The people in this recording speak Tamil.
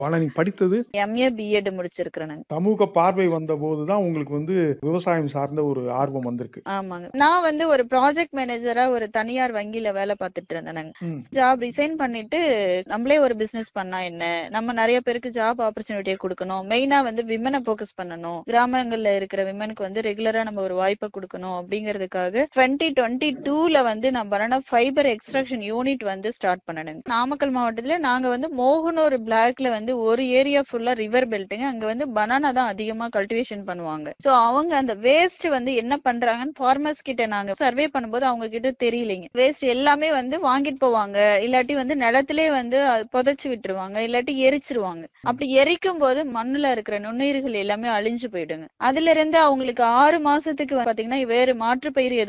ஆனா நீங்க படித்தது எம்ஏ பிஎட் முடிச்சிருக்கிறேனுங்க சமூக பார்வை வந்த போதுதான் உங்களுக்கு வந்து விவசாயம் சார்ந்த ஒரு ஆர்வம் வந்திருக்கு ஆமாங்க நான் வந்து ஒரு ப்ராஜெக்ட் மேனேஜரா ஒரு தனியார் வங்கியில வேலை பார்த்துட்டு இருந்தேனுங்க ம். ஜாப் ரிசைன் பண்ணிட்டு நம்மளே ஒரு பிசினஸ் பண்ணா என்ன நம்ம நிறைய பேருக்கு ஜாப் ஆப்பர்ச்சுனிட்டியை கொடுக்கணும் மெயினா வந்து விமனை ஃபோக்கஸ் பண்ணணும் கிராமங்கள்ல இருக்கிற விமனுக்கு வந்து ரெகுலரா நம்ம ஒரு வாய்ப்பை கொடுக்கணும் அப்படிங்கிறதுக்காக டுவெண்ட்டி டுவெண்ட்டி டூல வந்து நான் பனானா ஃபைபர் எக்ஸ்ட்ராக்ஷன் யூனிட் வந்து ஸ்டார்ட் பண்ணணுங்க நாமக்கல் மாவட்டத்துல நாங்க வந்து மோகனூர் பிளாக்ல வந்து ஒரு ஏரியா ஃபுல்லா ரிவர் பெல்ட்டுங்க அங்க வந்து பனானா தான் அதிகமா கல்டிவேஷன் பண்ணுவாங்க சோ அவங்க அந்த வேஸ்ட் வந்து என்ன பண்றாங்கன்னு ஃபார்மர்ஸ் கிட்ட நாங்க சர்வே பண்ணும்போது அவங்க கிட்ட தெரியலைங்க வேஸ்ட் எல்லாமே வந்து வாங்கிட்டு போவாங்க இல்லாட்டி வந்து நிலத்திலே வந்து அது புதைச்சு விட்டுருவாங்க இல்லாட்டி எரிச்சிருவாங்க அப்படி எரிக்கும் போது மண்ணுல இருக்கிற நுண்ணுயிர்கள் எல்லாமே அழிஞ்சு போயிடுங்க அதுல இருந்து அவங்களுக்கு ஆறு மாசத்துக்கு பாத்தீங்கன்னா வேறு மாற்றுப்பயிர் எதுவும்